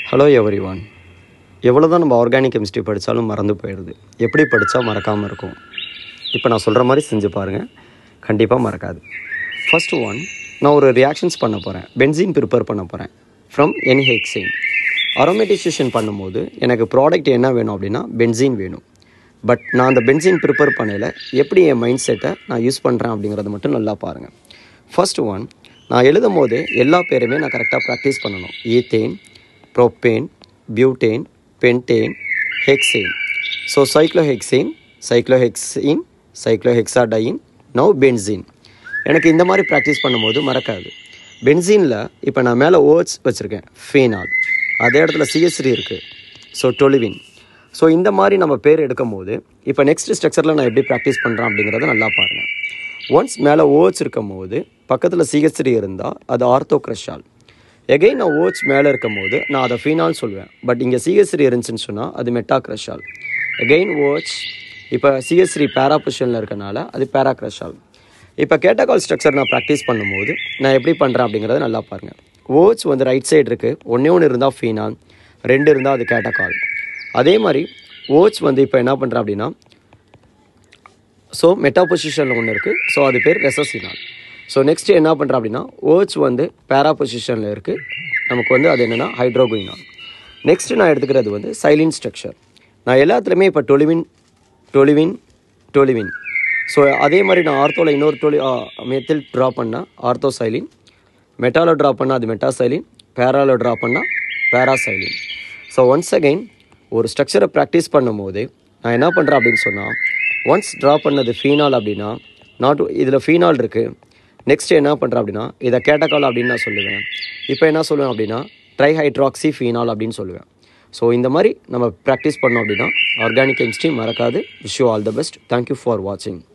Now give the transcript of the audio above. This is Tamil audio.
ஹலோ எவ்ரி ஒன் எவ்வளோ தான் நம்ம ஆர்கானிக் கெமிஸ்ட்ரி படித்தாலும் மறந்து போயிடுது எப்படி படித்தா மறக்காமல் இருக்கும் இப்போ நான் சொல்கிற மாதிரி செஞ்சு பாருங்கள் கண்டிப்பாக மறக்காது ஃபர்ஸ்ட் ஒன் நான் ஒரு ரியாக்ஷன்ஸ் பண்ண போகிறேன் பென்சீன் ப்ரிப்பேர் பண்ண போகிறேன் ஃப்ரம் எனி ஹெக்ஸைன் அரோமேட்டிசேஷன் பண்ணும்போது எனக்கு ப்ராடக்ட் என்ன வேணும் அப்படின்னா பென்சீன் வேணும் பட் நான் அந்த பென்சீன் ப்ரிப்பேர் பண்ணையில் எப்படி என் மைண்ட் செட்டை நான் யூஸ் பண்ணுறேன் அப்படிங்கிறத மட்டும் நல்லா பாருங்கள் ஃபர்ஸ்ட் ஒன் நான் எழுதும் போது எல்லா பேருமே நான் கரெக்டாக ப்ராக்டிஸ் பண்ணணும் ethane propane butane pentane hexane so cyclohexane cyclohexene cyclohexadiene now benzene எனக்கு இந்த மாதிரி ப்ராக்டிஸ் பண்ணும்போது மறக்காது பென்சீனில் இப்போ நான் மேலே ஓட்ஸ் வச்சுருக்கேன் ஃபீனால் அதே இடத்துல சிஎஸ்ரி இருக்குது ஸோ டொலிவின் ஸோ இந்த மாதிரி நம்ம பேர் எடுக்கும் போது இப்போ நெக்ஸ்ட் ஸ்ட்ரக்சரில் நான் எப்படி ப்ராக்டிஸ் பண்ணுறேன் அப்படிங்கிறத நல்லா பாருங்கள் ஒன்ஸ் மேலே ஓட்ஸ் இருக்கும் போது பக்கத்தில் சிஹெச்டி இருந்தால் அது ஆர்த்தோக்ரஷால் எகைன் நான் ஓட்ஸ் மேலே இருக்கும் போது நான் அதை ஃபீனால் சொல்லுவேன் பட் இங்கே சிஹெச்டி இருந்துச்சுன்னு சொன்னால் அது மெட்டாக்ரஷால் எகைன் ஓட்ஸ் இப்போ சிஹெச்டி பேரா பொசிஷனில் இருக்கனால அது பேராக்ரஷால் இப்போ கேட்டகால் ஸ்ட்ரக்சர் நான் ப்ராக்டிஸ் பண்ணும்போது நான் எப்படி பண்ணுறேன் அப்படிங்கிறத நல்லா பாருங்கள் ஓட்ஸ் வந்து ரைட் சைடு இருக்குது ஒன்றே ஒன்று இருந்தால் ஃபீனால் ரெண்டு இருந்தால் அது கேட்டகால் அதே மாதிரி ஓட்ஸ் வந்து இப்போ என்ன பண்ணுறேன் அப்படின்னா ஸோ மெட்டா பொசிஷனில் ஒன்று இருக்குது ஸோ அது பேர் ரெசோசினால் ஸோ நெக்ஸ்ட் என்ன பண்ணுறேன் அப்படின்னா ஓட்ஸ் வந்து பேரா பொசிஷனில் இருக்குது நமக்கு வந்து அது என்னென்னா ஹைட்ரோகுயினால் நெக்ஸ்ட் நான் எடுத்துக்கிறது வந்து சைலின் ஸ்ட்ரக்சர் நான் எல்லாத்துலேயுமே இப்போ டொலிவின் டொலிவின் டொலிவின் ஸோ அதே மாதிரி நான் ஆர்த்தோவில் இன்னொரு டொலி மெத்தில் ட்ரா பண்ணால் ஆர்த்தோசைலின் மெட்டாவில் ட்ரா பண்ணால் அது மெட்டாசைலின் பேராவில் ட்ரா பண்ணால் பேராசைலின் ஸோ ஒன்ஸ் அகைன் ஒரு ஸ்ட்ரக்சரை ப்ராக்டிஸ் பண்ணும்போது நான் என்ன பண்ணுறேன் அப்படின்னு சொன்னால் ஒன்ஸ் ட்ரா பண்ணது ஃபீனால் அப்படின்னா நாட் இதில் ஃபீனால் இருக்குது நெக்ஸ்ட் என்ன பண்ணுறேன் அப்படின்னா இதை கேட்டகால் அப்படின்னு நான் சொல்லுவேன் இப்போ என்ன சொல்லுவேன் அப்படின்னா ட்ரை ஹைட்ராக்சி ஃபீனால் அப்படின்னு சொல்லுவேன் ஸோ இந்த மாதிரி நம்ம ப்ராக்டிஸ் பண்ணோம் அப்படின்னா ஆர்கானிக் கெமிஸ்ட்ரி மறக்காது wish you all the best thank you for வாட்சிங்